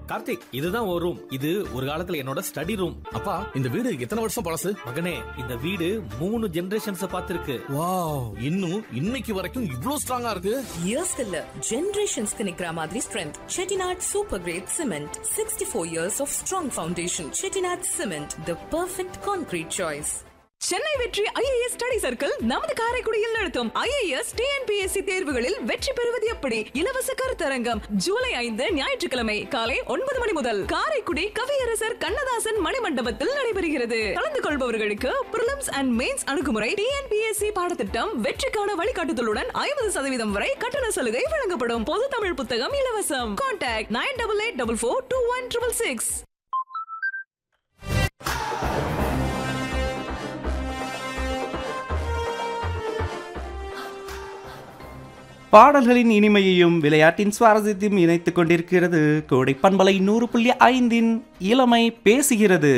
கார்த்திக் இதுதான் ஒரு ரூம் இது ஒரு காலத்துல என்னோட ஸ்டடி ரூம் அப்பா இந்த வீடு எத்தனை வருஷம் பழசு மகனே இந்த வீடு மூணு ஜெனரேஷன்ஸ் பார்த்திருக்கு வாவ் இன்னும் இன்னைக்கு வரைக்கும் இவ்ளோ ஸ்ட்ராங்கா இருக்கு இயர்ஸ் இல்ல ஜெனரேஷன்ஸ்க்கு நிக்கிற மாதிரி strength Chettinad super grade cement sixty four years of strong foundation Chettinad cement the perfect concrete choice Chennai வெற்றி ஐஏஎஸ் ஸ்டடி சர்க்கிள் நமது காரைக்குடியில் நடத்தும் ஐஏஎஸ் டிஎன்பிஎஸ்சி தேர்வுகளில் வெற்றி பெறுவது எப்படி இலவச கருத்தரங்கம் ஜூலை ஐந்து ஞாயிற்றுக்கிழமை காலை ஒன்பது மணி முதல் காரைக்குடி கவியரசர் கண்ணதாசன் மணிமண்டபத்தில் நடைபெறுகிறது கலந்து கொள்பவர்களுக்கு பிரிலிம்ஸ் அண்ட் மெயின்ஸ் அணுகுமுறை டிஎன்பிஎஸ்சி பாடத்திட்டம் வெற்றிக்கான வழிகாட்டுதலுடன் ஐம்பது சதவீதம் வரை கட்டண சலுகை வழங்கப்படும் பொது தமிழ் புத்தகம் இலவசம் contact nine double eight double four two one triple six பாடல்களின் இனிமையையும் விளையாட்டின் சுவாரஸ்யத்தையும் இணைத்துக் கொண்டிருக்கிறது கோடை பண்பலை நூறு புள்ளி ஐந்தின் இளமை பேசுகிறது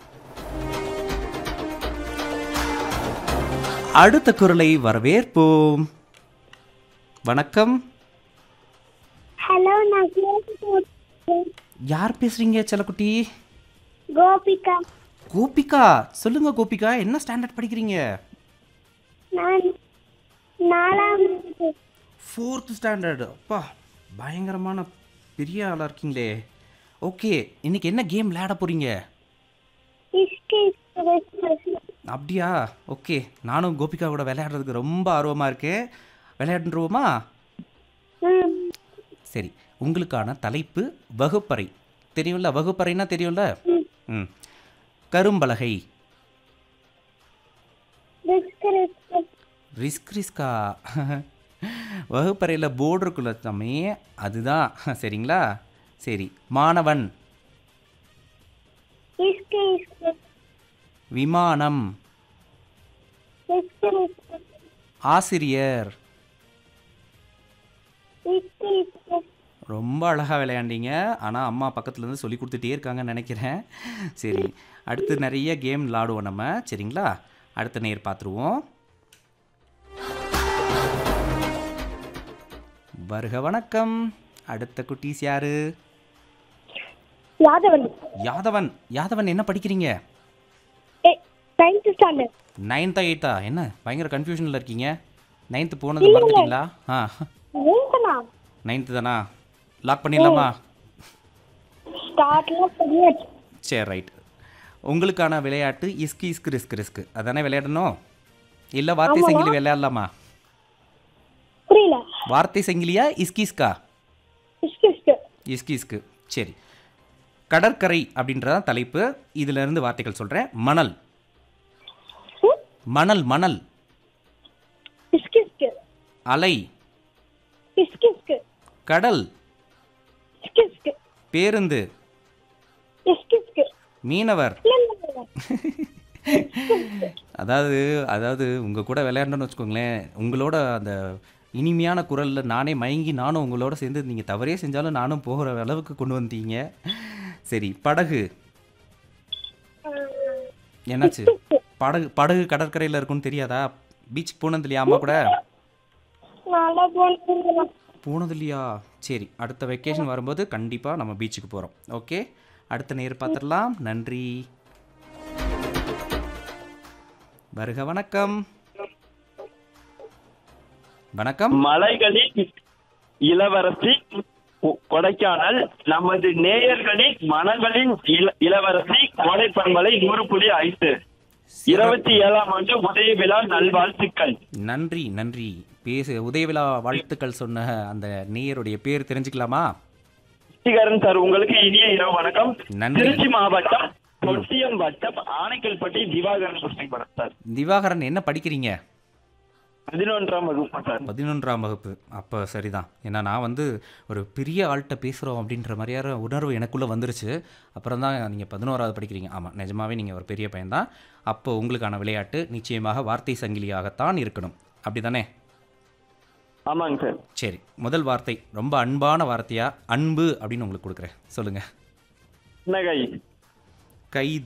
அடுத்த குரலை வரவேற்போம் வணக்கம் ஹலோ நான் கேட்டுக்கிறேன். யார் பேசுறீங்க செல்லக்குட்டி கோபிகா கோபிகா சொல்லுங்க கோபிகா என்ன ஸ்டாண்டர்ட் படிக்கிறீங்க நான் நாலாம் வகுப்பு. ஃபோர்த் ஸ்டாண்டர்ட் அப்பா பயங்கரமான பெரிய ஆளாக இருக்கீங்களே ஓகே இன்னைக்கு என்ன கேம் விளையாட போறீங்க ஹிஸ்டரி எக்ஸ்பிரஸ். அப்படியா ஓகே நானும் கோபிகாவோட விளையாடுறதுக்கு ரொம்ப ஆர்வமாக இருக்கேன் விளையாடுருவோமா ம், சரி உங்களுக்கான தலைப்பு வகுப்பறை தெரியும்ல வகுப்பறைனா தெரியும்ல ம் கரும்பலகை ஹிஸ்டரி எக்ஸ்பிரஸ். ரிஸ்க் ரிஸ்கா வகுப்பறையில் போர்டு இருக்குல்ல தம்பி அதுதான் சரிங்களா சரி மாணவன் ஹிஸ்டரி எக்ஸ்பிரஸ். விமானம் ஹிஸ்டரி எக்ஸ்பிரஸ். ஆசிரியர் ஹிஸ்டரி எக்ஸ்பிரஸ். ரொம்ப அழகாக விளையாண்டீங்க ஆனால் அம்மா பக்கத்துலேருந்து சொல்லி கொடுத்துட்டே இருக்காங்கன்னு நினைக்கிறேன் சரி அடுத்து நிறைய கேம் விளாடுவோம் நம்ம சரிங்களா அடுத்த நேர் பார்த்துருவோம் வருக வணக்கம் அடுத்த குட்டீஸ் யாரு யாதவன் யாதவன் யாதவன் என்ன படிக்கிறீங்க நைன்த் ஸ்டாண்டர்ட் நைன்த்தா எயித்தா என்ன பயங்கர கன்ஃபியூஷனில் இருக்கீங்க நைன்த்து போனது மறந்துட்டீங்களா ஆ நைன்த்னா நைன்த்து தானா லாக் பண்ணிடலாமா ஸ்டார்ட்ல பண்ணியாச்சு சரி ரைட் உங்களுக்கான விளையாட்டு இஸ்கு இஸ்கு ரிஸ்க் ரிஸ்க் அதானே விளையாடணும் இல்லை வார்த்தை சங்கிலி விளையாடலாமா புரியல வார்த்தை சங்கிலியா இஸ்கிஸ்கா ஹிஸ்டரி எக்ஸ்பிரஸ். இஸ்கி இஸ்கு சரி கடற்கரை அப்படின்றதான் தலைப்பு இதுல இருந்து வார்த்தைகள் சொல்கிறேன் மணல் ம், மணல் மணல் ஹிஸ்டரி எக்ஸ்பிரஸ். அலை ஹிஸ்டரி எக்ஸ்பிரஸ். கடல் ஹிஸ்டரி எக்ஸ்பிரஸ். பேருந்து ஹிஸ்டரி எக்ஸ்பிரஸ். மீனவர் இல்ல, இல்ல, இல்ல. அதாவது அதாவது உங்கள் கூட விளையாடணும்னு வச்சுக்கோங்களேன் உங்களோட அந்த இனிமையான குரலில் நானே மயங்கி நானும் உங்களோட சேர்ந்து நீங்கள் தவறே செஞ்சாலும் நானும் போகிற அளவுக்கு கொண்டு வந்தீங்க சரி படகு என்னாச்சு படகு படகு கடற்கரையில் இருக்குன்னு தெரியாதா பீச்சுக்கு போனது இல்லையா அம்மா கூட நல்லா போனீங்களா? போனது இல்லையா சரி அடுத்த வெக்கேஷன் வரும்போது கண்டிப்பாக நம்ம பீச்சுக்கு போகிறோம் ஓகே அடுத்த நேர் பார்த்துடலாம் நன்றி வருக வணக்கம் வணக்கம் மலைகளின் இளவரசி கொ- கொடைக்கானல் நமது நேயர்களின் மனங்களின் இள- இளவரசி கோடைப்பண்பலை நூறு புள்ளி ஐந்து இருபத்தி ஏழாம் ஆண்டு உதய விழா நல்வாழ்த்துக்கள் நன்றி நன்றி பேசு உதயவிழா வாழ்த்துக்கள் சொன்ன அந்த நேயருடைய பேர் தெரிஞ்சுக்கலாமா ஸ்ரீகரன் சார் உங்களுக்கு இனிய இரவு வணக்கம் நன்றி. திருச்சி மாவட்டம் தொட்டியம் வட்டம் ஆனைக்கல்பட்டி திவாகரன் புஷ்டிபடம் சார் திவாகரன் என்ன படிக்கிறீங்க பதினொன்றாம் வகுப்பு சார் பதினொன்றாம் வகுப்பு அப்போ சரிதான் ஏன்னா நான் வந்து ஒரு பெரிய ஆள்கிட்ட பேசுகிறோம் அப்படின்ற மாதிரியான உணர்வு எனக்குள்ளே வந்துருச்சு அப்புறம் தான் நீங்கள் பதினோராவது படிக்கிறீங்க ஆமாம் நிஜமாவே நீங்கள் ஒரு பெரிய பையன்தான் அப்போ உங்களுக்கான விளையாட்டு நிச்சயமாக வார்த்தை சங்கிலியாகத்தான் இருக்கணும் அப்படி தானே ஆமாங்க சார் சரி முதல் வார்த்தை ரொம்ப அன்பான வார்த்தையா அன்பு அப்படின்னு உங்களுக்கு கொடுக்குறேன் சொல்லுங்கள் நகை கைது